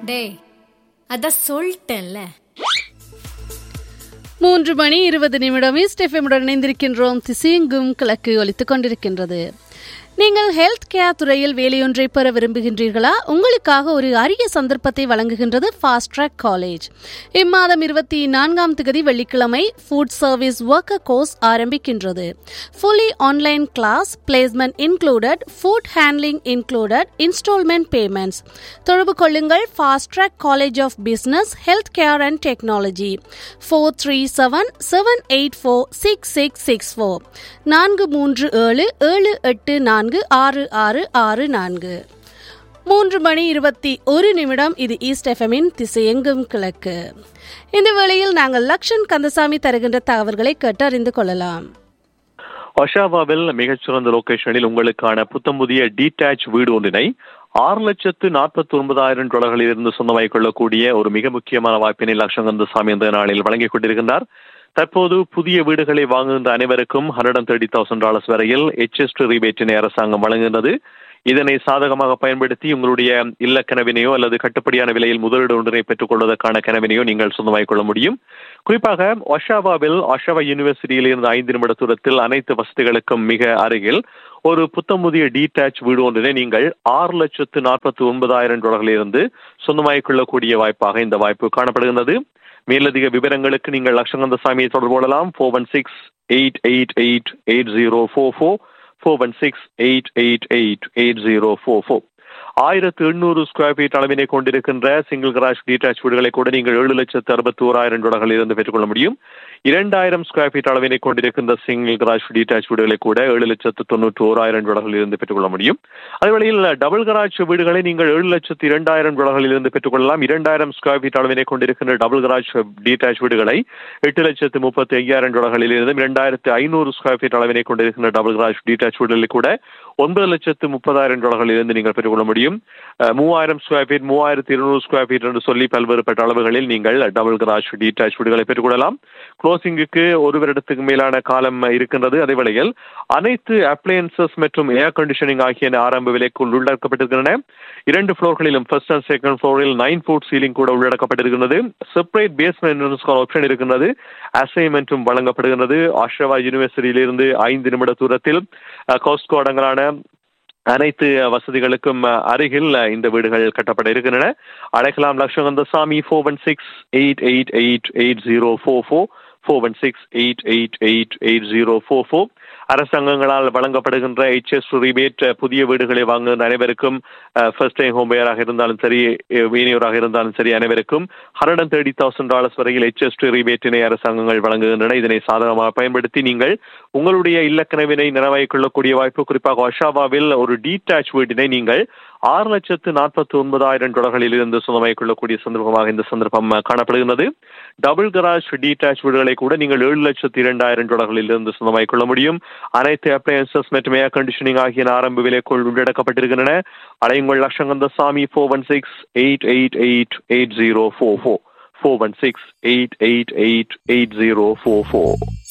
டேய் அதான் சொல்லிட்டேன்ல மூன்று மணி இருபது நிமிடம் ஈஸ்ட் எஃப்எம்முடன் இணைந்திருக்கின்றோம் திசையெங்கும் கிழக்கு ஒலித்துக் கொண்டிருக்கின்றது நீங்கள் ஹெல்த் கேர் துறையில் வேலையொன்றை பெற விரும்புகின்றீர்களா உங்களுக்காக ஒரு அரிய சந்தர்ப்பத்தை வழங்குகின்றது ஃபாஸ்ட் ட்ராக் காலேஜ் இம்மாதம் இருபத்தி நான்காம் தேதி வெள்ளிக்கிழமை ஃபுட் சர்வீஸ் ஒர்க்கர் கோர்ஸ் ஆரம்பிக்கின்றது fully online class placement included food handling included instalment payments தொடர்பு கொள்ளுங்கள் fast track college of business health care and technology four three seven seven eight four six six six four நான்கு மூன்று ஏழு ஏழு எட்டு நான்கு ஆறு ஆறு ஆறு நான்கு மூன்று மணி இருபத்தி ஒரு நிமிடம் இது ஈஸ்ட் எஃப்எம்மின் திசையெங்கும் கிழக்கு இந்த வேளையில் நாங்கள் லக்ஷன் கந்தசாமி தருகின்ற தகவல்களை கேட்டு அறிந்து கொள்ளலாம் ஒஷாவாவில் மிகச்சிறந்த லொகேஷனில் உங்களுக்கான புத்தம் புதிய டீடாச் வீடு ஒன்றினை ஆறு லட்சத்து நாற்பத்தி ஒன்பதாயிரம் டாலர்களில் இருந்து சொந்தமாகிக் கொள்ளக்கூடிய ஒரு மிக முக்கியமான வாய்ப்பினை லட்சங்கந்தசாமி இந்த நாளில் வழங்கிக் கொண்டிருக்கின்றார் தற்போது புதிய வீடுகளை வாங்குகின்ற அனைவருக்கும் hundred and thirty thousand dollars வரையில் எச்எஸ்ட் ரீபேட்டினை அரசாங்கம் வழங்குகின்றது இதனை சாதகமாக பயன்படுத்தி உங்களுடைய இல்ல கனவினையோ அல்லது கட்டுப்படியான விலையில் முதலீடு ஒன்றினை பெற்றுக் கொள்வதற்கான கனவினையோ நீங்கள் சொந்தமாக்கிக் கொள்ள முடியும் குறிப்பாக ஒஷாவாவில் ஒஷாவா யூனிவர்சிட்டியில் இருந்து ஐந்து நிமிட தூரத்தில் அனைத்து வசதிகளுக்கும் மிக அருகில் ஒரு புத்தம் புதிய டீடாச் வீடு ஒன்றினை நீங்கள் ஆறு லட்சத்து நாற்பத்தி ஒன்பதாயிரம் டாலர்களில் இருந்து சொந்தமாக்கிக் கொள்ளக்கூடிய வாய்ப்பாக இந்த வாய்ப்பு காணப்படுகின்றது மேலதிக விவரங்களுக்கு நீங்கள் லட்சங்கந்த சாமியை தொடர்பு கொள்ளலாம் four one six eight eight eight eight zero four four four one six eight eight eight eight zero four four ஆயிரத்து எண்ணூறு ஸ்கொயர் ஃபீட் அளவினை கொண்டிருக்கின்ற சிங்கிள் கராஜ் டீடாச் வீடுகளை கூட நீங்கள் ஏழு லட்சத்து அறுபத்தி ஓராயிரம் டாலர்களில் இருந்து பெற்றுக்கொள்ள முடியும் இரண்டாயிரம் ஸ்கொயர் ஃபீட் அளவினை கொண்டிருக்கின்ற சிங்கிள் கராஜ் டீடாச் வீடுகளை கூட ஏழு லட்சத்து தொண்ணூற்றி ஓராயிரம் டாலர்களில் இருந்து பெற்றுக்கொள்ள முடியும் அதே வேளையில் டபுள் கராஜ் வீடுகளை நீங்கள் ஏழு லட்சத்து இரண்டாயிரம் டாலர்களில் இருந்து பெற்றுக்கொள்ளலாம் இரண்டாயிரம் ஸ்கொயர் ஃபீட் அளவினை கொண்டிருக்கின்ற டபுள் கராஜ் டீடாச் வீடுகளை எட்டு லட்சத்து முப்பத்தி ஐயாயிரம் டாலர்களில் இருந்தும் இரண்டாயிரத்து ஐநூறு ஸ்கொயர் ஃபீட் அளவினை கொண்டிருக்கின்ற டபுள் கராஜ் டீடாச் வீடுகளை கூட ஒன்பது லட்சத்து முப்பதாயிரம் டாலர்களில் இருந்து நீங்கள் பெற்றுக்கொள்ள முடியும் மூவாயிரம் ஸ்கொயர் ஃபீட் மூவாயிரத்து இருநூறு ஸ்கொயர் ஃபீட் என்று சொல்லி பல்வேறுபட்ட அளவுகளில் நீங்கள் டபுள் கராஜ் டீடாச் வீடுகளை பெற்றுக்கொள்ளலாம் க்ளோசிங்குக்கு ஒரு வருடத்துக்கு மேலான காலம் இருக்கின்றது அதே வேளையில் அனைத்து அப்ளையன்சஸ் மற்றும் ஏர் கண்டிஷனிங் ஆகியன ஆரம்ப விலைக்குள் உள்ளடக்கப்பட்டிருக்கின்றன இரண்டு ஃப்ளோர்களிலும் ஃபர்ஸ்ட் அண்ட் செகண்ட் ஃப்ளோரில் நைன் ஃபுட் சீலிங் கூட உள்ளடக்கப்பட்டிருக்கிறது செப்பரேட் பேஸ்மெண்ட் ஆப்ஷன் இருக்கின்றது அசைன்மெண்ட்டும் வழங்கப்படுகின்றது ஆஷவா யூனிவர்சிட்டியிலிருந்து ஐந்து நிமிட தூரத்தில் கோஸ்கோ அடங்கலான அனைத்து வசதிகளுக்கும் அருகில் இந்த வீடுகள் கட்டப்பட இருக்கின்றன அழைக்கலாம் Latchakantha Samy four one six eight eight eight eight zero four four four one six eight eight eight eight zero four four அரசாங்கங்களால் வழங்கப்படுகின்ற எச்எஸ் ரிபேட் புதிய வீடுகளை வாங்குகின்ற அனைவருக்கும் ஃபர்ஸ்ட் டைம் ஹோம் பேயராக இருந்தாலும் சரி வீனியோராக இருந்தாலும் சரி அனைவருக்கும் hundred and thirty thousand dollars வரையில் எச்எஸ் ரிபேட்டினை அரசாங்கங்கள் வழங்குகின்றன இதனை சாதகமாக பயன்படுத்தி நீங்கள் உங்களுடைய இல்லக்கனவினை நிறைவாகிக் கொள்ளக்கூடிய வாய்ப்பு குறிப்பாக ஒஷாவாவில் ஒரு டீடாச் வீட்டினை நீங்கள் ஆறு லட்சத்து நாற்பத்தி ஒன்பதாயிரம் டாலர்களில் இருந்து சொந்தமாகிக் கொள்ளக்கூடிய சந்தர்ப்பமாக இந்த சந்தர்ப்பம் காணப்படுகிறது டபுள் கராஜ் டீடாச் வீடுகளை கூட நீங்கள் ஏழு லட்சத்து இரண்டாயிரம் டாலர்களில் இருந்து சொந்தமாகிக் கொள்ள முடியும் அனைத்து அப்ளையன்சஸ் மற்றும் ஏர் கண்டிஷனிங் ஆகிய ஆரம்ப விலைக்குள் உள்ளடக்கப்பட்டிருக்கின்றன அலையுங்கள் Latchakantha Samy four one six eight eight eight eight zero four four four one six eight eight eight eight zero four four